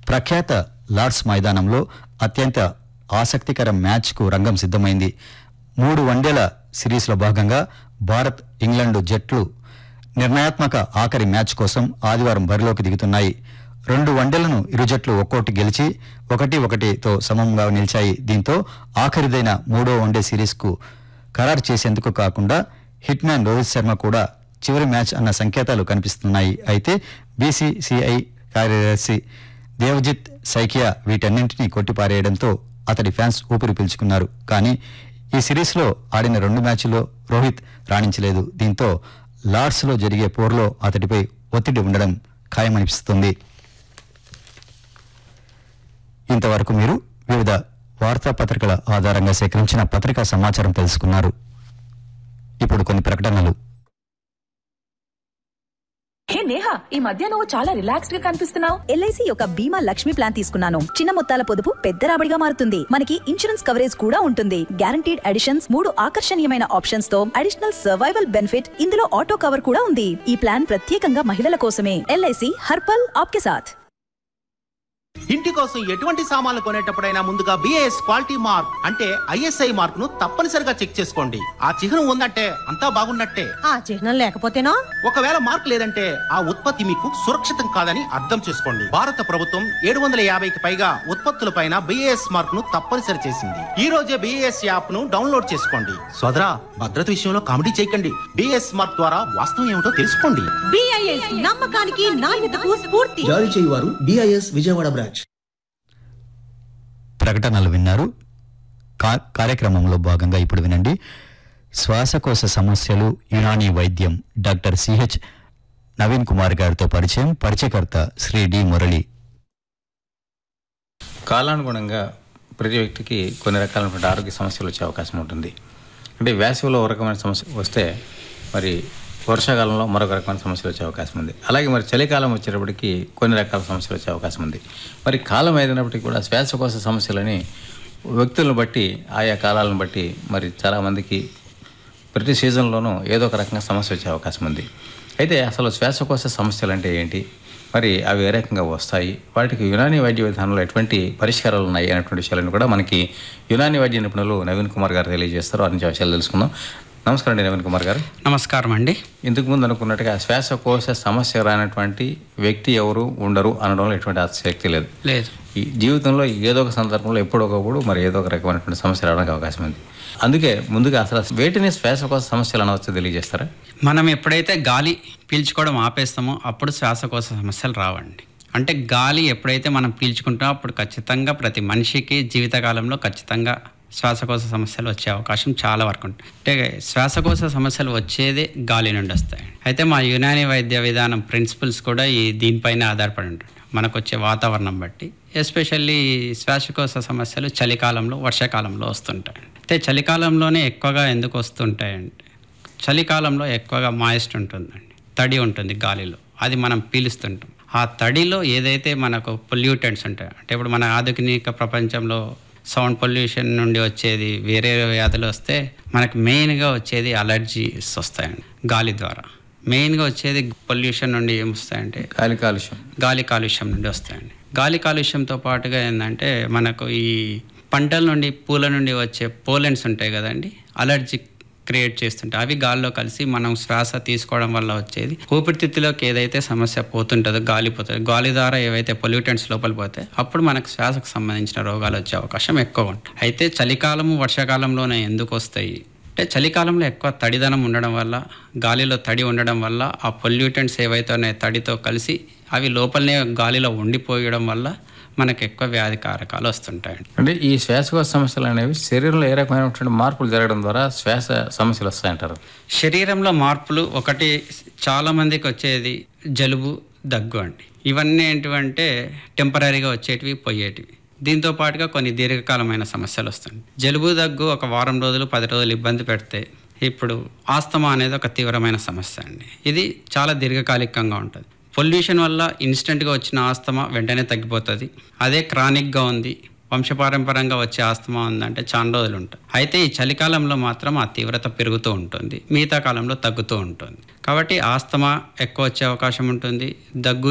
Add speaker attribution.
Speaker 1: ప్రఖ్యాత లార్డ్స్ మైదానంలో అత్యంత ఆసక్తికర మ్యాచ్కు రంగం సిద్ధమైంది మూడు వన్డేల సిరీస్లో భాగంగా భారత్ ఇంగ్లాండ్ జట్లు నిర్ణయాత్మక ఆఖరి మ్యాచ్ కోసం ఆదివారం బరిలోకి దిగుతున్నాయి రెండు వన్డేలను ఇరు జట్లు ఒక్కోటి గెలిచి ఒకటి ఒకటితో సమంగా నిలిచాయి దీంతో ఆఖరిదైన మూడో వన్డే సిరీస్కు ఖరారు చేసేందుకు కాకుండా హిట్ మ్యాన్ రోహిత్ శర్మ కూడా చివరి మ్యాచ్ అన్న సంకేతాలు కనిపిస్తున్నాయి అయితే బీసీసీఐ కార్యదర్శి దేవజిత్ సైకియా వీటన్నింటినీ కొట్టిపారేయడంతో అతడి ఫ్యాన్స్ ఊపిరి పీల్చుకున్నారు కానీ ఈ సిరీస్లో ఆడిన రెండు మ్యాచ్ల్లో రోహిత్ రాణించలేదు దీంతో లార్డ్స్లో జరిగే పోరులో అతడిపై ఒత్తిడి ఉండడం ఖాయమనిపిస్తుంది ఇంతవరకు మీరు వివిధ వార్తాపత్రికల ఆధారంగా సేకరించిన పత్రికా సమాచారం తెలుసుకున్నారు ఇప్పుడు కొన్ని ప్రకటనలు
Speaker 2: హే నేహా ఈ మధ్య నువ్వు చాలా రిలాక్స్డ్ గా కనిపిస్తున్నావు
Speaker 3: ఎల్ఐసి యొక్క బీమా లక్ష్మి ప్లాన్ తీసుకున్నాను చిన్న మొత్తాల పొదుపు పెద్ద రాబడిగా మారుతుంది మనకి ఇన్సూరెన్స్ కవరేజ్ కూడా ఉంటుంది గ్యారంటీడ్ అడిషన్స్ మూడు ఆకర్షణీయమైన ఆప్షన్స్ తో అడిషనల్ సర్వైవల్ బెనిఫిట్ ఇందులో ఆటో కవర్ కూడా ఉంది ఈ ప్లాన్ ప్రత్యేకంగా మహిళల కోసమే ఎల్ఐసి హర్పల్ ఆప్కే సాథ్
Speaker 4: ఇంటి కోసం ఎటువంటి సామాన్లు కొనేటప్పుడైనా ముందుగా బిఏఎస్ క్వాలిటీ మార్క్ అంటే ఐఎస్ఐ మార్క్ ను తప్పనిసరిగా చెక్ చేసుకోండి ఆ చిహ్నం ఉందంటే అంతా బాగున్నట్టే
Speaker 5: ఆ చిహ్నం లేకపోతేనో
Speaker 4: ఒకవేళ మార్క్ లేదంటే ఆ ఉత్పత్తి మీకు సురక్షితం కాదని అర్థం చేసుకోండి భారత ప్రభుత్వం ఏడు వందల యాభైకి పైగా ఉత్పత్తులపైన బిఏఎస్ మార్క్ ను తప్పనిసరి చేసింది ఈ రోజే బిఏఎస్ యాప్ ను డౌన్లోడ్ చేసుకోండి సోదరా భద్రత విషయంలో కామెడీ చేయకండి బిఏఎస్ మార్క్ ద్వారా వాస్తవం ఏమిటో తెలుసుకోండి
Speaker 5: బిఐఎస్ నమ్మకానికి నాణ్యతకు స్ఫూర్తి
Speaker 6: జారీ చేయువారు బిఐఎస్ విజయవాడ బ్రాంచ్
Speaker 1: ప్రకటనలు విన్నారు కా- కార్యక్రమంలో భాగంగా ఇప్పుడు వినండి శ్వాసకోశ సమస్యలు యునానీ వైద్యం డాక్టర్ సిహెచ్ నవీన్ కుమార్ గారితో పరిచయం పరిచయకర్త శ్రీ డి మురళి
Speaker 7: కాలానుగుణంగా ప్రతి వ్యక్తికి కొన్ని రకాలైనటువంటి ఆరోగ్య సమస్యలు వచ్చే అవకాశం ఉంటుంది అంటే వేసవిలో ఒక రకమైన సమస్య వస్తే మరి వర్షాకాలంలో మరొక రకమైన సమస్యలు వచ్చే అవకాశం ఉంది అలాగే మరి చలికాలం వచ్చేటప్పటికి కొన్ని రకాల సమస్యలు వచ్చే అవకాశం ఉంది మరి కాలం ఏదైనప్పటికీ కూడా శ్వాసకోశ సమస్యలని వ్యక్తులను బట్టి ఆయా కాలాలను బట్టి మరి చాలామందికి ప్రతి సీజన్లోనూ ఏదో ఒక రకంగా సమస్య వచ్చే అవకాశం ఉంది అయితే అసలు శ్వాసకోశ సమస్యలు అంటే ఏంటి మరి అవి ఏ రకంగా వస్తాయి వాటికి యునానీ వైద్య విధానంలో ఎటువంటి పరిష్కారాలు ఉన్నాయి అనేటువంటి విషయాలను కూడా మనకి యునానీ వైద్య నిపుణులు నవీన్ కుమార్ గారు తెలియజేస్తారు వారి నుంచి విషయాలు తెలుసుకుందాం నమస్కారం అండి నవీన్ కుమార్ గారు
Speaker 8: నమస్కారం అండి
Speaker 7: ఇంతకు ముందు అనుకున్నట్టుగా శ్వాసకోశ సమస్య రానటువంటి వ్యక్తి ఎవరు ఉండరు అనడంలో ఎటువంటి ఆసక్తి లేదు
Speaker 8: లేదు
Speaker 7: ఈ జీవితంలో ఏదో ఒక సందర్భంలో ఎప్పుడో ఒకప్పుడు మరి ఏదో ఒక రకమైనటువంటి సమస్య రావడానికి అవకాశం ఉంది అందుకే ముందుగా అసలు వేటిని శ్వాసకోశ సమస్యలు అనవచ్చో తెలియజేస్తారా
Speaker 8: మనం ఎప్పుడైతే గాలి పీల్చుకోవడం ఆపేస్తామో అప్పుడు శ్వాసకోశ సమస్యలు రావండి అంటే గాలి ఎప్పుడైతే మనం పీల్చుకుంటామో అప్పుడు ఖచ్చితంగా ప్రతి మనిషికి జీవితకాలంలో ఖచ్చితంగా శ్వాసకోశ సమస్యలు వచ్చే అవకాశం చాలా వరకు ఉంటుంది అంటే శ్వాసకోశ సమస్యలు వచ్చేదే గాలి నుండి వస్తాయి అయితే మా యునాని వైద్య విధానం ప్రిన్సిపల్స్ కూడా ఈ దీనిపైన ఆధారపడి ఉంటుంది మనకు వచ్చే వాతావరణం బట్టి ఎస్పెషల్లీ శ్వాసకోశ సమస్యలు చలికాలంలో వర్షాకాలంలో వస్తుంటాయి అయితే చలికాలంలోనే ఎక్కువగా ఎందుకు వస్తుంటాయంటే చలికాలంలో ఎక్కువగా మాయిస్ట్ ఉంటుందండి తడి ఉంటుంది గాలిలో అది మనం పీలుస్తుంటాం ఆ తడిలో ఏదైతే మనకు పొల్యూటెంట్స్ ఉంటాయి అంటే ఇప్పుడు మన ఆధునిక ప్రపంచంలో సౌండ్ పొల్యూషన్ నుండి వచ్చేది వేరే వ్యాధులు వస్తే మనకు మెయిన్గా వచ్చేది అలర్జీస్ వస్తాయండి గాలి ద్వారా మెయిన్గా వచ్చేది పొల్యూషన్ నుండి ఏం వస్తాయంటే
Speaker 7: గాలి కాలుష్యం
Speaker 8: గాలి కాలుష్యం నుండి వస్తాయండి గాలి కాలుష్యంతో పాటుగా ఏంటంటే మనకు ఈ పంటల నుండి పూల నుండి వచ్చే పోలెన్స్ ఉంటాయి కదండి అలర్జీ క్రియేట్ చేస్తుంటాయి అవి గాల్లో కలిసి మనం శ్వాస తీసుకోవడం వల్ల వచ్చేది ఊపిరితిత్తులోకి ఏదైతే సమస్య పోతుంటుందో గాలి పోతుంది గాలి ద్వారా ఏవైతే పొల్యూటెంట్స్ లోపల పోతే అప్పుడు మనకు శ్వాసకు సంబంధించిన రోగాలు వచ్చే అవకాశం ఎక్కువ ఉంటుంది అయితే చలికాలము వర్షాకాలంలోనే ఎందుకు వస్తాయి అంటే చలికాలంలో ఎక్కువ తడిదనం ఉండడం వల్ల గాలిలో తడి ఉండడం వల్ల ఆ పొల్యూటెంట్స్ ఏవైతే ఉన్నాయో తడితో కలిసి అవి లోపలనే గాలిలో ఉండిపోయడం వల్ల మనకు ఎక్కువ వ్యాధి కారకాలు వస్తుంటాయండి
Speaker 7: అంటే ఈ శ్వాసకోశ సమస్యలు అనేవి శరీరంలో ఏ రకమైనటువంటి మార్పులు జరగడం ద్వారా శ్వాస సమస్యలు వస్తాయంటారు
Speaker 8: శరీరంలో మార్పులు ఒకటి చాలా మందికి వచ్చేది జలుబు దగ్గు అండి ఇవన్నీ ఏంటివంటే టెంపరీగా వచ్చేటివి పోయేటివి దీంతో పాటుగా కొన్ని దీర్ఘకాలమైన సమస్యలు వస్తాయి జలుబు దగ్గు ఒక వారం రోజులు పది రోజులు ఇబ్బంది పెడితే ఇప్పుడు ఆస్తమా అనేది ఒక తీవ్రమైన సమస్య అండి ఇది చాలా దీర్ఘకాలికంగా ఉంటుంది పొల్యూషన్ వల్ల ఇన్స్టెంట్గా వచ్చిన ఆస్తమా వెంటనే తగ్గిపోతుంది అదే క్రానిక్గా ఉంది వంశపారంపరంగా వచ్చే ఆస్తమా ఉందంటే చాలా రోజులు ఉంటుంది అయితే ఈ చలికాలంలో మాత్రం ఆ తీవ్రత పెరుగుతూ ఉంటుంది మిగతా కాలంలో తగ్గుతూ ఉంటుంది కాబట్టి ఆస్తమా ఎక్కువ వచ్చే అవకాశం ఉంటుంది దగ్గు